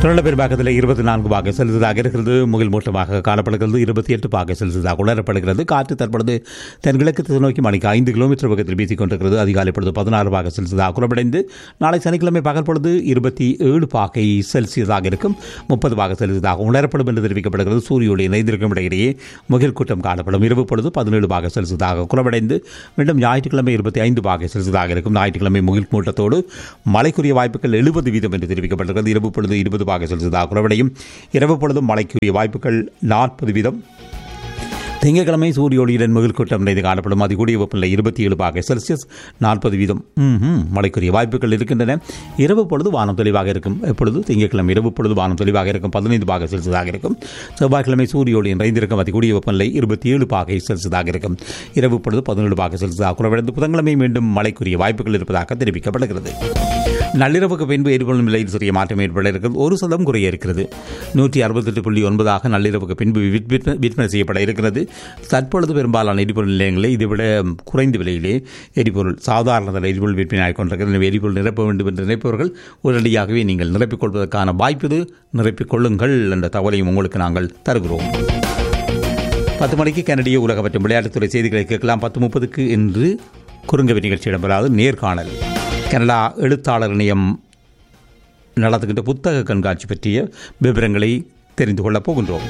திருநெல்வேலி பெரும்பாக்கத்தில் இருபத்தி நான்கு பாக செலுத்ததாக இருக்கிறது முகில் மூட்டமாக காணப்படுகிறது இருபத்தி எட்டு பாக செலுத்ததாக உணரப்படுகிறது காற்று தற்பொழுது தென்கிழக்கு திசை நோக்கி மணிக்கு ஐந்து கிலோமீட்டர் வேகத்தில் வீசிக் கொண்டிருக்கிறது அதிகாலை பொழுது பதினாறு பாக செலுத்ததாக குறைவடைந்து நாளை சனிக்கிழமை பகல் பொழுது இருபத்தி ஏழு பாகை செல்சியஸாக இருக்கும் முப்பது பாக செலுத்ததாக உணரப்படும் என்று தெரிவிக்கப்படுகிறது சூரியோடு இணைந்திருக்கும் இடையிலேயே முகில் கூட்டம் காணப்படும் இரவு பொழுது பதினேழு பாக செல்சியஸாக குறைவடைந்து மீண்டும் ஞாயிற்றுக்கிழமை இருபத்தி ஐந்து பாக செல்சியஸாக இருக்கும் ஞாயிற்றுக்கிழமை முகில் மூட்டத்தோடு மழைக்குரிய வாய்ப்புகள் எழுபது வீதம் என்று தெரிவிக்கப்பட்டிருக்கிறது இரவு பொழுது இருபது பாக செல்சியஸாக குறைவடையும் இரவு பொழுதும் மழைக்குரிய வாய்ப்புகள் நாற்பது வீதம் திங்கட்கிழமை சூரிய ஒளியுடன் முகில் கூட்டம் நிறைந்து காணப்படும் அதிகூடிய வெப்பநிலை இருபத்தி ஏழு பாக செல்சியஸ் நாற்பது வீதம் ம்ஹும். மழைக்குரிய வாய்ப்புகள் இருக்கின்றன இரவு பொழுது வானம் தெளிவாக இருக்கும் எப்பொழுது திங்கட்கிழமை இரவு பொழுது வானம் தெளிவாக இருக்கும் பதினைந்து பாக செல்சியஸாக இருக்கும் செவ்வாய்க்கிழமை சூரிய ஒளி நிறைந்திருக்கும் அதிகூடிய வெப்பநிலை இருபத்தி ஏழு பாகை செல்சியஸாக இருக்கும் இரவு பொழுது பதினேழு பாக செல்சியஸாக குறைவடைந்து புதன்கிழமை மீண்டும் மழைக்குரிய வாய்ப்புகள் இருப்பதாக தெரிவிக்கப்படுகிறது நள்ளிரவுக்கு பின்பு எரிபொருள் விலையில் சிறிய மாற்றம் ஏற்பட இருக்கிறது ஒரு சதம் குறைய இருக்கிறது நூற்றி அறுபத்தெட்டு புள்ளி ஒன்பதாக நள்ளிரவுக்கு பின்பு விற்பனை விற்பனை செய்யப்பட இருக்கிறது தற்பொழுது பெரும்பாலான எரிபொருள் நிலையங்களில் இதைவிட குறைந்த விலையிலே எரிபொருள் சாதாரண தர எரிபொருள் விற்பனை ஆகிக்கொண்டிருக்கிறது எனவே எரிபொருள் நிரப்ப வேண்டும் என்று நினைப்பவர்கள் உடனடியாகவே நீங்கள் நிரப்பிக் கொள்வதற்கான வாய்ப்பு இது நிரப்பிக் கொள்ளுங்கள் என்ற தகவலையும் உங்களுக்கு நாங்கள் தருகிறோம் பத்து மணிக்கு கனடிய உலக மற்றும் விளையாட்டுத்துறை செய்திகளை கேட்கலாம் பத்து முப்பதுக்கு இன்று குறுங்கவி நிகழ்ச்சி இடம்பெறாது நேர்காணல் கனடா எழுத்தாளர் இணையம் நடத்துகின்ற புத்தக கண்காட்சி பற்றிய விவரங்களை தெரிந்து கொள்ளப் போகின்றோம்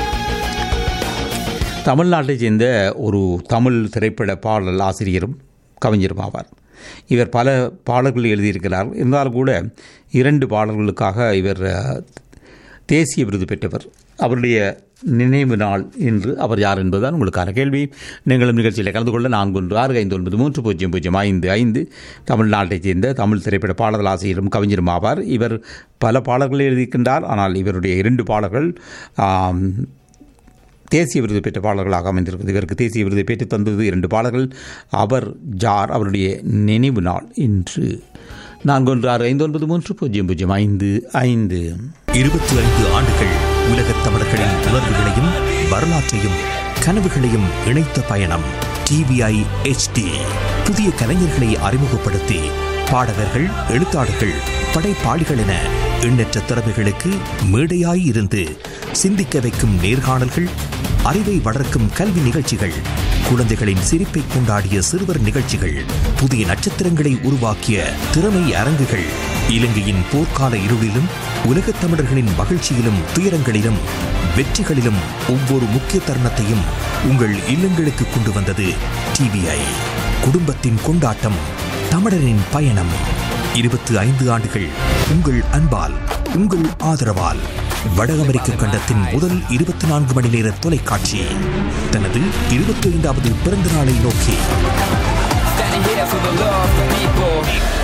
தமிழ்நாட்டைச் சேர்ந்த ஒரு தமிழ் திரைப்பட பாடல் ஆசிரியரும் கவிஞரும் ஆவார் இவர் பல பாடல்கள் எழுதியிருக்கிறார் இருந்தாலும் கூட இரண்டு பாடல்களுக்காக இவர் அஹ், தேசிய விருது பெற்றவர் அவருடைய நினைவு நாள் என்று அவர் யார் என்பதுதான் உங்களுக்கான கேள்வி நீங்களும் நிகழ்ச்சியில் கலந்து கொள்ள நான்கு ஒன்று ஆறு ஐந்து ஒன்பது மூன்று பூஜ்ஜியம் பூஜ்ஜியம் ஐந்து ஐந்து தமிழ்நாட்டைச் சேர்ந்த தமிழ் திரைப்பட பாடல் ஆசிரியரும் கவிஞரும் ஆவார் இவர் பல பாடல்களை எழுதியிருக்கின்றார் ஆனால் இவருடைய இரண்டு பாடல்கள் ஆம், தேசிய விருது பெற்ற பாடல்களாக அமைந்திருக்கிறது இவருக்கு தேசிய விருதை பெற்று தந்தது இரண்டு பாடல்கள் அவர் ஜார் அவருடைய நினைவு நாள் இன்று நான்கு ஒன்று ஆறு ஐந்து ஒன்பது மூன்று பூஜ்ஜியம் பூஜ்ஜியம் ஐந்து ஐந்து இருபத்தி ஐந்து ஆண்டுகள் உலகத் தமிழர்களின் உணர்வுகளையும் வரலாற்றையும் கனவுகளையும் இணைத்த பயணம் டிவிஐ HD புதிய கலைஞர்களை அறிமுகப்படுத்தி பாடகர்கள் எழுத்தாளர்கள் படைப்பாளிகள் என எண்ணற்ற திறமைகளுக்கு மேடையாய் இருந்து சிந்திக்க வைக்கும் நேர்காணல்கள் அறிவை வளர்க்கும் கல்வி நிகழ்ச்சிகள் குழந்தைகளின் சிரிப்பை கொண்டாடிய சிறுவர் நிகழ்ச்சிகள் புதிய நட்சத்திரங்களை உருவாக்கிய திறமை அரங்குகள் இலங்கையின் போர்க்கால இருளிலும் உலகத் தமிழர்களின் மகிழ்ச்சியிலும் துயரங்களிலும் வெற்றிகளிலும் ஒவ்வொரு முக்கிய தருணத்தையும் உங்கள் இல்லங்களுக்கு கொண்டு வந்தது டிவிஐ குடும்பத்தின் கொண்டாட்டம் தமிழரின் பயணம் இருபத்தி ஐந்து ஆண்டுகள் உங்கள் அன்பால் உங்கள் ஆதரவால் வட அமெரிக்க கண்டத்தின் முதல் இருபத்தி நான்கு மணி நேர தொலைக்காட்சி தனது இருபத்தி ஐந்தாவது பிறந்த நாளை நோக்கி Standing here for the love of people.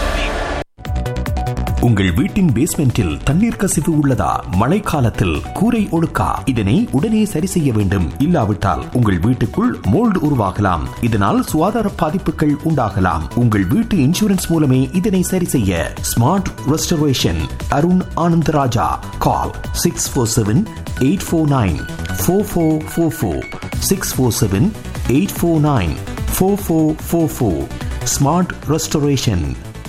உங்கள் வீட்டின் பேஸ்மெண்டில் தண்ணீர் கசிவு உள்ளதா மழைக்காலத்தில் கூரை ஒழுக்கா இதனை உடனே சரி செய்ய வேண்டும் இல்லாவிட்டால் உங்கள் வீட்டுக்குள் மோல்டு உருவாகலாம் இதனால் சுகாதார பாதிப்புகள் உண்டாகலாம் உங்கள் வீட்டு இன்சூரன்ஸ் மூலமே இதனை சரி செய்ய smart restoration Arun Anandaraja call six four seven eight four nine four four four four six four seven eight four nine four four four four smart restoration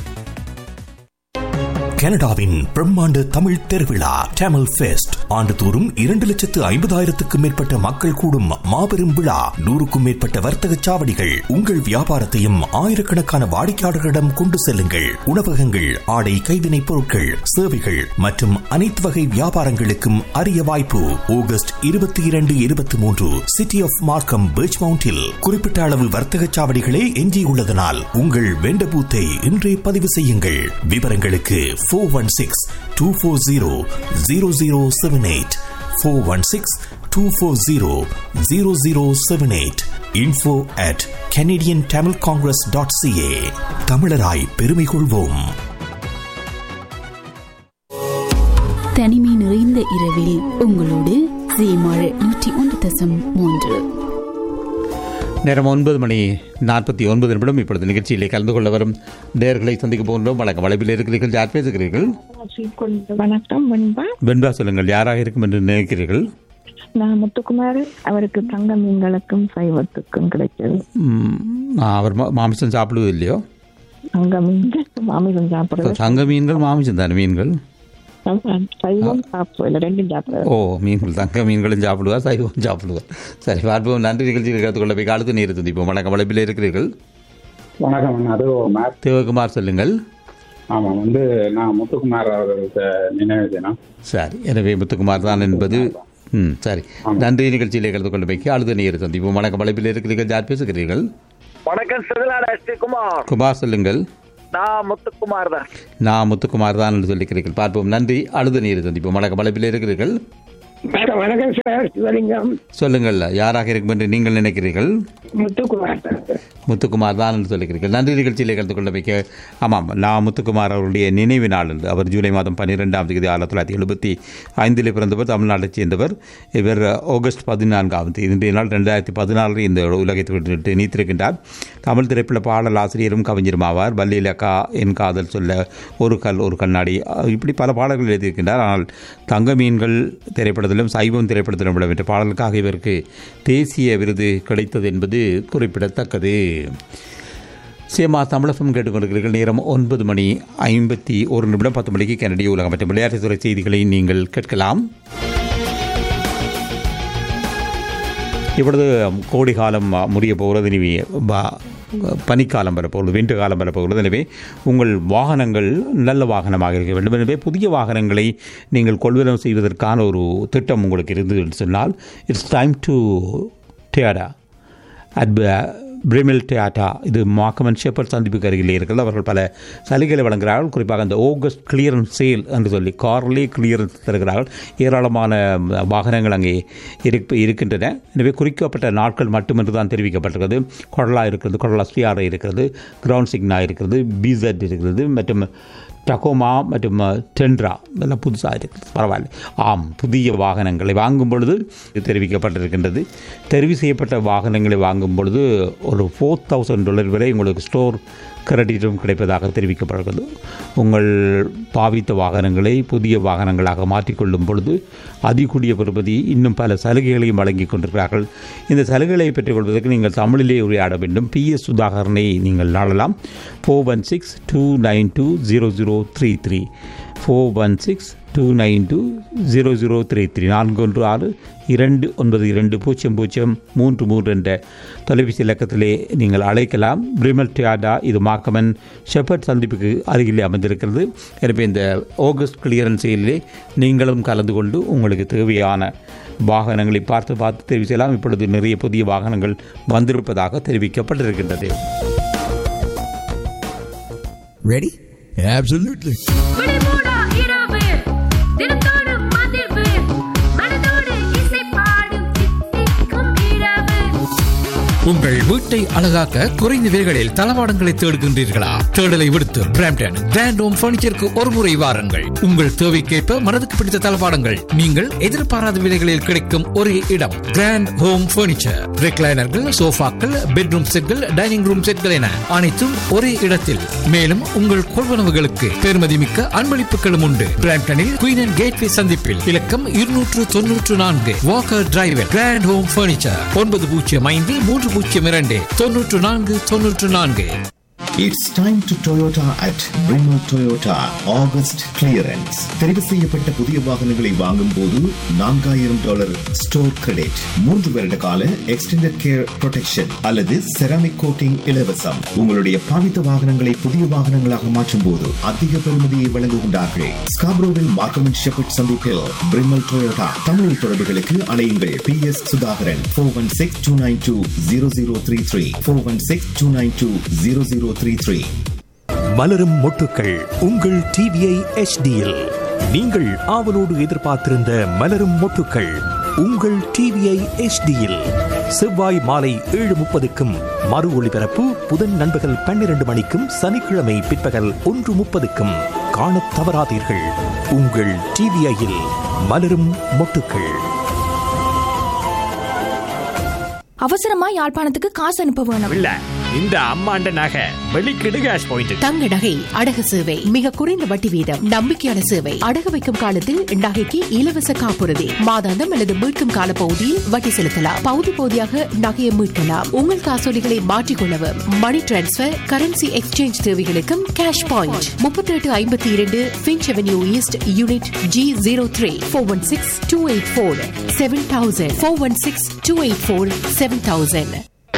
கனடாவின் பிரம்மாண்ட தமிழ் திருவிழா டேமல் ஃபெஸ்ட் ஆண்டுதோறும் இரண்டு லட்சத்து ஐம்பதாயிரத்துக்கும் மேற்பட்ட மக்கள் கூடும் மாபெரும் விழா நூறுக்கும் மேற்பட்ட வர்த்தக சாவடிகள் உங்கள் வியாபாரத்தையும் ஆயிரக்கணக்கான வாடிக்கையாளர்களிடம் கொண்டு செல்லுங்கள் உணவகங்கள் ஆடை கைவினைப் பொருட்கள் சேவைகள் மற்றும் அனைத்து வகை வியாபாரங்களுக்கும் அரிய வாய்ப்பு ஆகஸ்ட் இருபத்தி இரண்டு இருபத்தி மூன்று சிட்டி ஆஃப் மார்க்கம் பீச் மவுண்டில் குறிப்பிட்ட அளவு வர்த்தக சாவடிகளே எஞ்சியுள்ளதனால் உங்கள் வெண்ட பூத்தை இன்றே பதிவு செய்யுங்கள் விவரங்களுக்கு four one six two four zero zero zero seven eight four one six two four zero zero zero seven eight info at Canadian Tamil Congress dot CA தமிழராய் பெருமை கொள்வோம் தனிமை நிறைந்த இரவில் உங்களோடு சீமாழ் நூற்றி ஒன்று தசம் மூன்று நேரம் ஒன்பது மணி நாற்பத்தி ஒன்பது நிமிடம் இப்பொழுது நிகழ்ச்சியிலே கலந்து கொள்ள வரும் நேர்களை சந்திக்க போகின்றோம் வழக்கம் வளைவில் இருக்கிறீர்கள் யார் பேசுகிறீர்கள் ஸ்ரீகொண்ட வணக்கம் வெண்பா வெண்பா சொல்லுங்கள் யாராக இருக்கும் என்று நினைக்கிறீர்கள் நான் முத்துக்குமார் அவருக்கு தங்க மீன்களுக்கும் சைவத்துக்கும் கிடைச்சது ம், அவர் மா- மாமிசம் சாப்பிடுவது இல்லையோ தங்க மீன்கள் மாமிசம் சாப்பிடுறது தங்க மீன்கள் மாமிசம் தானே மீன்கள் அதான் சைவம் சாப்பிடுவோம் இல்லை ரெண்டும் சாப்பிடுவோம் ஓ மீன்கள் தங்க மீன்களும் சாப்பிடுவார் சைவம் சாப்பிடுவார் சரி பார்ப்போம் நன்றி நிகழ்ச்சியில் கற்றுக்கொள்ள போய் காலத்து நீர் சந்திப்போம் வணக்கம் வளப்பில் இருக்கிறீர்கள் வணக்கம் அண்ணா. அது மேத் தேவகுமார் சொல்லுங்கள் ஆமாம் வந்து நான் முத்துக்குமார் அவர்களுக்கு நினைவு தினம் சரி எனவே முத்துக்குமார் தான் என்பது ம் சரி நன்றி நிகழ்ச்சியிலே கலந்து கொண்டு போய் அழுத நீர் சந்திப்போம் வணக்கம் வளப்பில் இருக்கிறீர்கள் யார் பேசுகிறீர்கள் வணக்கம் சிறுநாடு எஸ்டி குமார் குமார் சொல்லுங்கள் நான் முத்துக்குமார் தான் நான் முத்துக்குமார் தான் என்று சொல்லிக்கிறீர்கள் பார்ப்போம் நன்றி அழுத நீர் சந்திப்போம் வணக்கம் வளப்பில் இருக்கிறீர்கள் வணக்கம் வணக்கம் சார் சிவலிங்கம் சொல்லுங்கள் யாராக இருக்கும் என்று நீங்கள் நினைக்கிறீர்கள் முத்துக்குமார் சார் முத்துக்குமார் தான் என்று சொல்லுகிறீர்கள் நன்றி நிகழ்ச்சியிலே கலந்து கொள்ள வைக்க ஆமாம் நான் முத்துக்குமார் அவருடைய நினைவு நாள் என்று அவர் ஜூலை மாதம் பன்னிரெண்டாம் தேதி ஆயிரத்தி தொள்ளாயிரத்தி எழுபத்தி ஐந்தில் பிறந்தவர் தமிழ்நாட்டைச் சேர்ந்தவர் இவர் ஆகஸ்ட் பதினான்காம் தேதி இன்றைய நாள் ரெண்டாயிரத்தி பதினாலில் இந்த உலகத்தை விட்டு நீத்திருக்கின்றார் தமிழ் திரைப்பட பாடல் ஆசிரியரும் கவிஞரும் ஆவார் வள்ளியிலக்கா என் காதல் சொல்ல ஒரு கல் ஒரு கண்ணாடி இப்படி பல பாடல்கள் எழுதியிருக்கின்றார் ஆனால் தங்க மீன்கள் திரைப்படத்திலும் சைவம் திரைப்படத்திலும் இடம்பெற்ற பாடலுக்காக இவருக்கு தேசிய விருது கிடைத்தது என்பது குறிப்பிடத்தக்கது சேமா தமிழகம் கேட்டுக்கொண்டிருக்கிறீர்கள் நேரம் ஒன்பது மணி ஐம்பத்தி ஒரு நிமிடம் பத்து மணிக்கு கனடிய உலகம் மற்றும் விளையாட்டுத்துறை செய்திகளை நீங்கள் கேட்கலாம் இப்பொழுது கோடை காலம் முடிய போகிறது இனி ப- பனிக்காலம் வரப்போகிறது விண்டு காலம் வரப்போகிறது எனவே உங்கள் வாகனங்கள் நல்ல வாகனமாக இருக்க வேண்டும் எனவே புதிய வாகனங்களை நீங்கள் கொள்வனம் செய்வதற்கான ஒரு திட்டம் உங்களுக்கு இருந்தது என்று சொன்னால் it's time to data at Brimley data இது மாக்கமன் ஷெப்பர் சந்திப்புக்கு அருகில் இருக்கிறது அவர்கள் பல சலுகைகளை வழங்குகிறார்கள் குறிப்பாக அந்த ஆகஸ்ட் கிளியரன்ஸ் சேல் என்று சொல்லி கார்லே கிளியரன்ஸ் தருகிறார்கள் ஏராளமான வாகனங்கள் அங்கே இருப்ப இருக்கின்றன எனவே குறிக்கப்பட்ட நாட்கள் மட்டுமென்று தான் தெரிவிக்கப்பட்டிருக்கிறது கொடலா இருக்கிறது கொடலா ஸ்ரீஆரை இருக்கிறது கிரவுண்ட் சிக்னா இருக்கிறது பிசட் இருக்கிறது மற்றும் டகோமா மற்றும் டென்ட்ரா இதெல்லாம் புதுசாக இருக்குது பரவாயில்ல ஆம் புதிய வாகனங்களை வாங்கும் பொழுது இது தெரிவிக்கப்பட்டிருக்கின்றது தெரிவு செய்யப்பட்ட வாகனங்களை வாங்கும் பொழுது ஒரு ஃபோர் தௌசண்ட் டாலர் வரை உங்களுக்கு ஸ்டோர் கிரெடிட்டும் கிடைப்பதாக தெரிவிக்கப்படுகிறது உங்கள் பாவித்த வாகனங்களை புதிய வாகனங்களாக மாற்றிக்கொள்ளும் பொழுது அதிகூடிய பெறுமதி இன்னும் பல சலுகைகளையும் வழங்கி கொண்டிருக்கிறார்கள் இந்த சலுகைகளை பெற்றுக்கொள்வதற்கு நீங்கள் தமிழிலே உரையாட வேண்டும் பி எஸ் சுதாகரனை நீங்கள் நாடலாம் four one six two nine two zero zero three three four one six two nine two zero zero three three நான்கு ஒன்று ஆறு இரண்டு ஒன்பது இரண்டு பூஜ்ஜியம் பூஜ்ஜியம் மூன்று மூன்று என்ற தொலைபேசி இலக்கத்திலே நீங்கள் அழைக்கலாம் பிரிமல் டியாடா இது மாக்கமன் ஷெப்பர்ட் சந்திப்புக்கு அருகிலே அமைந்திருக்கிறது எனவே இந்த ஆகஸ்ட் கிளியரன்ஸ் சேலிலே நீங்களும் கலந்து கொண்டு உங்களுக்கு தேவையான வாகனங்களை பார்த்து பார்த்து தெரிவு செய்யலாம் இப்பொழுது நிறைய புதிய வாகனங்கள் வந்திருப்பதாக தெரிவிக்கப்பட்டிருக்கின்றது ரெடி Absolutely. விழிமூடா இரவு தினத்தோடு மதிர்வு மனதோடு இசை பாடும் தித்திக்கும் இரவு உங்கள் வீட்டை அழகாக்க குறைந்த விலைகளில் தளவாடங்களை தேடுகின்றீர்களா தேடலை விடுத்து பிராம்டன் கிராண்ட் ஹோம் பர்னிச்சருக்கு ஒரு முறை வாருங்கள் உங்கள் தேவைக்கேற்ப மனதுக்கு பிடித்த தளவாடங்கள் நீங்கள் எதிர்பாராத விலைகளில் கிடைக்கும் ஒரே இடம் கிராண்ட் ஹோம் பர்னிச்சர் ரெக்லைனர்கள் சோஃபாக்கள் பெட்ரூம் செட்கள் டைனிங் ரூம் செட்கள் என அனைத்தும் ஒரே இடத்தில் மேலும் உங்கள் கொள்வனவுகளுக்கு பெருமதிமிக்க அன்பளிப்புகளும் உண்டு பிராம்டனில் குயின் அண்ட் கேட்வே சந்திப்பில் இலக்கம் இருநூற்று தொன்னூற்று நான்கு Walker drive grand home furniture ஒன்பது பூஜ்ஜியம் ஐந்து மூன்று பூஜ்ஜியம் இரண்டு தொன்னூற்று நான்கு தொன்னூற்று நான்கு It's time to Toyota at Brimo Toyota August clearance. தெரிவு செய்யப்பட்ட புதிய வாகனங்களை வாங்கும் போது நான்காயிரம் டாலர் ஸ்டோர் கிரெடிட் மூன்று வருட கால எக்ஸ்டெண்டட் கேர் ப்ரொடெக்ஷன் அல்லது செராமிக் கோட்டிங் இலவசம் உங்களுடைய பாவித்த வாகனங்களை புதிய வாகனங்களாக மாற்றும் போது அதிக பெறுமதியை வழங்குகின்றார்கள் ஸ்காப்ரோவில் மார்க்கமன் ஷெப்பர்ட் சந்திப்பில் பிரிமல் டொயோட்டா தமிழ் தொடர்புகளுக்கு அலையுங்கள் P S Sudhakaran four one six two nine two zero zero three three four one six two nine two zero zero three three மலரும் மொட்டுக்கள் உங்கள் டிவிஐ எச்டியில் நீங்கள் ஆவலோடு எதிர்பார்த்திருந்த மலரும் மொட்டுக்கள் உங்கள் டிவிஐ எச்டியில் செவ்வாய் மாலை ஏழு முப்பதுக்கும் மறு ஒளிபரப்பு புதன் நண்பகல் பன்னிரண்டு மணிக்கும் சனிக்கிழமை பிற்பகல் ஒன்று முப்பதுக்கும் காணத் தவறாதீர்கள் உங்கள் டிவிஐயில் மலரும் மொட்டுக்கள் அவசரமா யாழ்ப்பாணத்துக்கு காசு அனுப்ப வேணும் இல்ல இந்த அம்மாண்ட நகை வெளிக்கிடு கேஷ் பாயிண்ட் தங்க நகை அடகு சேவை மிக குறைந்த வட்டி வீதம் நம்பிக்கையான சேவை அடகு வைக்கும் காலத்தில் நகைக்கு இலவச காப்புறுதி மாதாந்தம் அல்லது மீட்கும் கால பகுதியில் வட்டி செலுத்தலாம் பகுதி பகுதியாக நகையை மீட்கலாம் உங்கள் காசோலிகளை மாற்றிக்கொள்ளவும் மணி டிரான்ஸ்பர் கரன்சி எக்ஸ்சேஞ்ச் தேவைகளுக்கும் கேஷ் பாயிண்ட் முப்பத்தி எட்டு ஐம்பத்தி இரண்டு Finch avenue east unit G zero three four one six two eight four seven thousand four one six two eight four seven thousand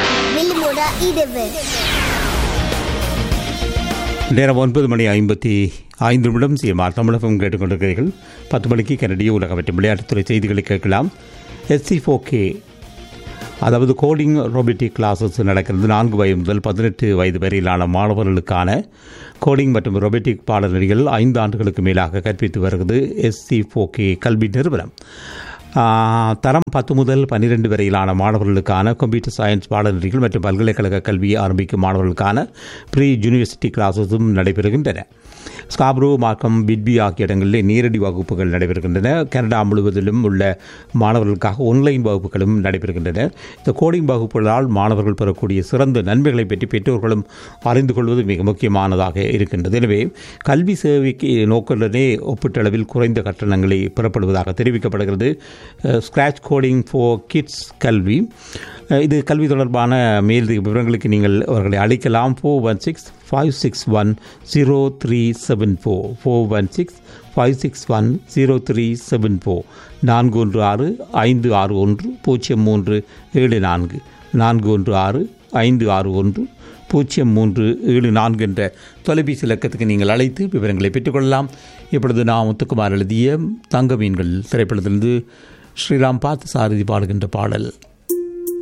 நேரம் ஒன்பது மணி ஐம்பத்தி ஐந்து நிமிடம் சிஎம்ஆர் தமிழகம் கேட்டுக்கொண்டிருக்கிறீர்கள் பத்து மணிக்கு கனடிய உலக மற்றும் விளையாட்டுத்துறை செய்திகளை கேட்கலாம் எஸ்சி கே அதாவது கோடிங் ரோபோட்டிக் கிளாஸஸ் நடக்கிறது நான்கு வயது முதல் பதினெட்டு வயது வரையிலான மாணவர்களுக்கான கோடிங் மற்றும் ரோபோட்டிக் பாடநெறிகள் ஐந்து ஆண்டுகளுக்கு மேலாக கற்பித்து வருகிறது எஸ்சி கே கல்வி நிறுவனம் ஆஹ், தரம் பத்து முதல் பன்னிரெண்டு வரையிலான மாணவர்களுக்கான கம்ப்யூட்டர் சயின்ஸ் பாடநெறிகள் மற்றும் பல்கலைக்கழக கல்வியை ஆரம்பிக்கும் மாணவர்களுக்கான ப்ரீ யூனிவர்சிட்டி கிளாஸஸும் நடைபெறுகின்றன ஸ்காப்ரோ மார்க்கம் பிட்பி ஆகிய இடங்களில் நேரடி வகுப்புகள் நடைபெறுகின்றன கனடா முழுவதிலும் உள்ள மாணவர்களுக்காக ஆன்லைன் வகுப்புகளும் நடைபெறுகின்றன இந்த கோடிங் வகுப்புகளால் மாணவர்கள் பெறக்கூடிய சிறந்த நன்மைகளை பற்றி பெற்றோர்களும் அறிந்து கொள்வது மிக முக்கியமானதாக இருக்கின்றது எனவே கல்வி சேவைக்கு நோக்குடனே ஒப்பீட்டளவில் குறைந்த கட்டணங்களை பெறப்படுவதாக தெரிவிக்கப்படுகிறது ஸ்கிராச் கோடிங் ஃபார் கிட்ஸ் கல்வி அஹ், இது கல்வி தொடர்பான மேல் விவரங்களுக்கு நீங்கள் அவர்களை அழைக்கலாம் four one six five six one zero three seven four four one six five six one zero three seven four நான்கு ஒன்று ஆறு ஐந்து ஆறு ஒன்று பூஜ்ஜியம் மூன்று ஏழு நான்கு நான்கு ஒன்று ஆறு ஐந்து ஆறு ஒன்று பூஜ்ஜியம் மூன்று ஏழு நான்கு என்ற தொலைபேசி இலக்கத்துக்கு நீங்கள் அழைத்து விவரங்களை பெற்றுக்கொள்ளலாம் இப்பொழுது நான் முத்துக்குமார் எழுதிய தங்க மீன்கள் திரைப்படத்திலிருந்து ஸ்ரீராம் பார்த்து சாரதி பாடுகின்ற பாடல்